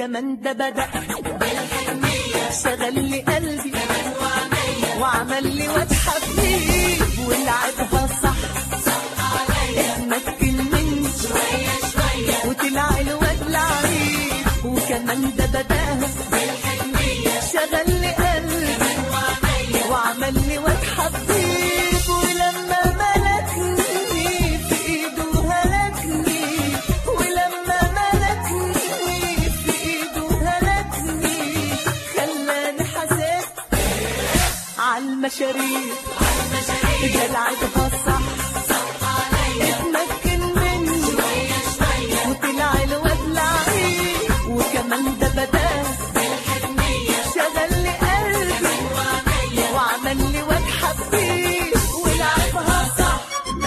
وكمان ده بدأ شغل لي قلبي وعمل لي واد حبيب ولعبها صح اتمكن مني وطلع الواد لعيب وكمان ده بدأها شغل لي قلبي وعمل لي واد حبيب ولما ملكني في ايده هلكني ولما ملكني في ايده هلكني خلاني حسيت عالمشاريب ده لعبها صح اتمكن مني وطلع الواد لعيب وكمان ده بدأ شغل لي قلبي وعمل لي واد حبيب ولعبها صح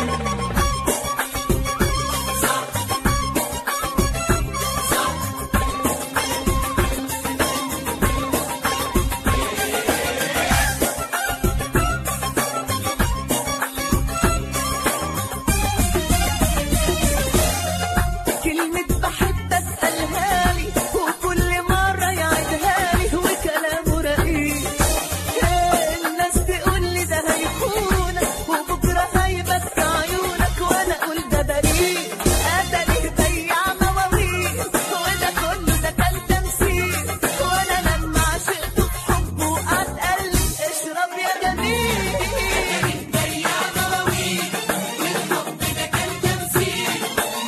كلمة بحبك قالها لي وكل مرة يعيدها لي وكلامه رقيق الناس تقول لي ده هيخونك وبكرة هيبكي عيونك وانا اقول ده بريء اتاريه بياع مواويل وده كله ده كان تمثيل وانا لما عشقته بحبه وقعد قال لي اشرب يا جميل بياع مواويل والحب ده كان تمثيل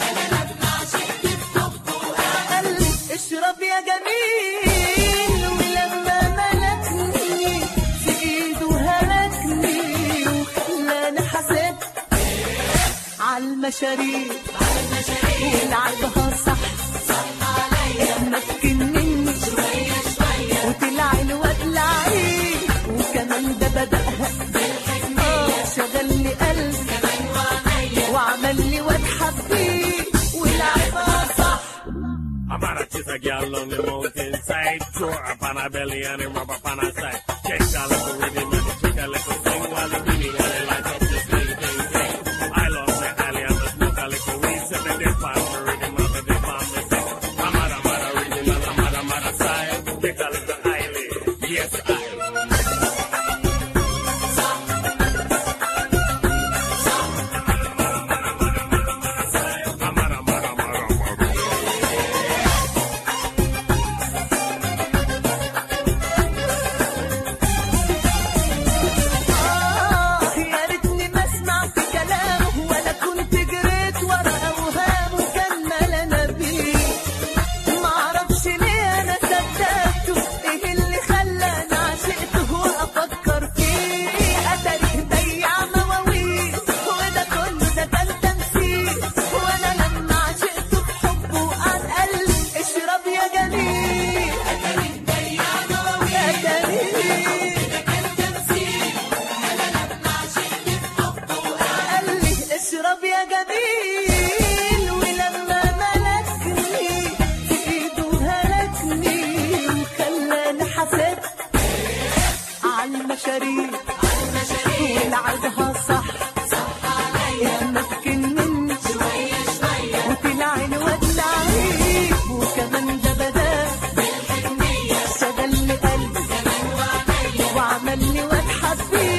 قال لي اشرب يا جميل ولما ملكني في ايده هلكني وخلاني حسيت عالمشاريب ولعبها صح اتمكن مني وطلع الواد لعيب وكمان ده بدأها آه، شغل لي قلبي وعمل لي واد حبيب ولعبها صح I'm about to kiss a girl on the mountainside. Throw her up on her belly and him rub up on her side. Check a little rhythm and check a little swing while the beating and the lights up the swing, swing, swing. I love the alley and the smoke a little weed. Say me dip on the rhythm and me dip on me sing. I'm at a mother rhythm and I'm at a mother side. Take a little eyelid. Yes, I. I'm at a mother, mother, mother. آه يا ريتني ما سمعت كلامه ولا كنت جريت ورا أوهامه كان ملنا بيه معرفش ليه أنا صدقته إيه اللي خلاني عشقته وأفكر فيه أتاريه بياع مواويل وده كله ده كان تمثيل وأنا لما عشقته بحبه وقعد قال لي اشرب يا جميل أتاريه بياع مواويل أتاريه قال لي اشرب يا جميل ولما ملكني في ايده هلكني وخلاني حسيت عالمشاريب ولعبها صح اتمكن مني وطلع الواد لعيب وكمان ده بدا شغل لي قلبي وعمل لي واد حبيب